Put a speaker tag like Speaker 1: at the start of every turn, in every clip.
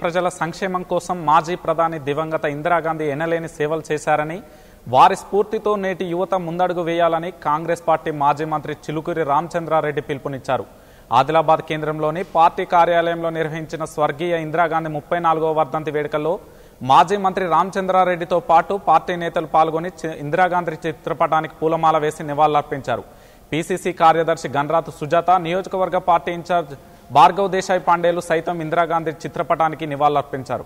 Speaker 1: ప్రజల సంక్షేమం కోసం మాజీ ప్రధాని దివంగత ఇందిరాగాంధీ ఎనలేని సేవలు చేశారని వారి స్ఫూర్తితో నేటి యువత ముందడుగు వేయాలని కాంగ్రెస్ పార్టీ మాజీ మంత్రి చిలుకూరి రామచంద్రారెడ్డి పిలుపునిచ్చారు ఆదిలాబాద్ కేంద్రంలోని పార్టీ కార్యాలయంలో నిర్వహించిన స్వర్గీయ ఇందిరాగాంధీ ముప్పై నాలుగవ వర్ధంతి వేడుకల్లో మాజీ మంత్రి రామచంద్రారెడ్డితో పాటు పార్టీ నేతలు పాల్గొని చి- ఇందిరాగాంధీ చిత్రపటానికి పూలమాల వేసి నివాళులర్పించారు పిసిసి కార్యదర్శి గన్రాత్ సుజాత నియోజకవర్గ పార్టీ ఇన్ఛార్జ్ భార్గవ్ దేశాయ్ పాండేలు సైతం ఇందిరాగాంధీ చిత్రపటానికి నివాళులర్పించారు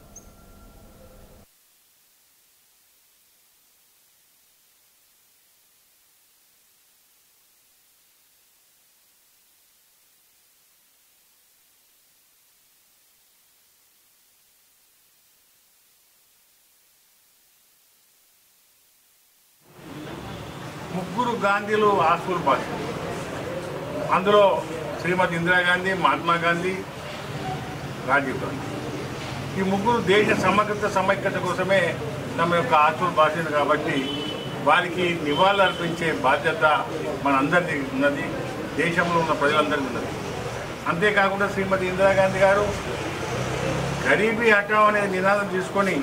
Speaker 2: ముగ్గురు గాంధీలు హాస్టల్ భాష అందులో శ్రీమతి ఇందిరాగాంధీ మహాత్మా గాంధీ రాజీవ్ గాంధీ ఈ ముగ్గురు దేశ సమగ్రత సమైక్యత కోసమే తమ యొక్క హాస్టల్ భాషను కాబట్టి వారికి నివాళులు అర్పించే బాధ్యత మనందరిది ఉన్నది దేశంలో ఉన్న ప్రజలందరికీ ఉన్నది అంతేకాకుండా శ్రీమతి ఇందిరాగాంధీ గారు గరీబీ హఠావ్ అనే నినాదం తీసుకొని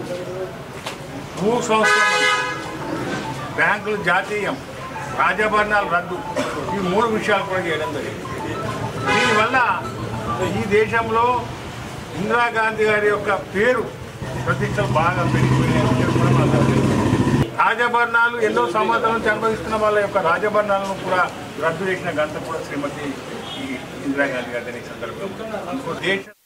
Speaker 2: భూ సంస్కరణ బ్యాంకులు జాతీయం రాజభరణాలు రద్దు ఈ మూడు విషయాలు కూడా చేయడం జరిగింది దీనివల్ల ఈ దేశంలో ఇందిరాగాంధీ గారి యొక్క పేరు ప్రతిష్టలు బాగా పెరిగిపోయినాయని చెప్పి కూడా మనందరం తెలుసు. రాజభరణాలు ఎన్నో సంవత్సరాల నుంచి అనుభవిస్తున్న వాళ్ళ యొక్క రాజభరణాలను కూడా రద్దు చేసిన ఘనత కూడా శ్రీమతి ఈ ఇందిరాగాంధీ గారి సందర్భంలో దేశ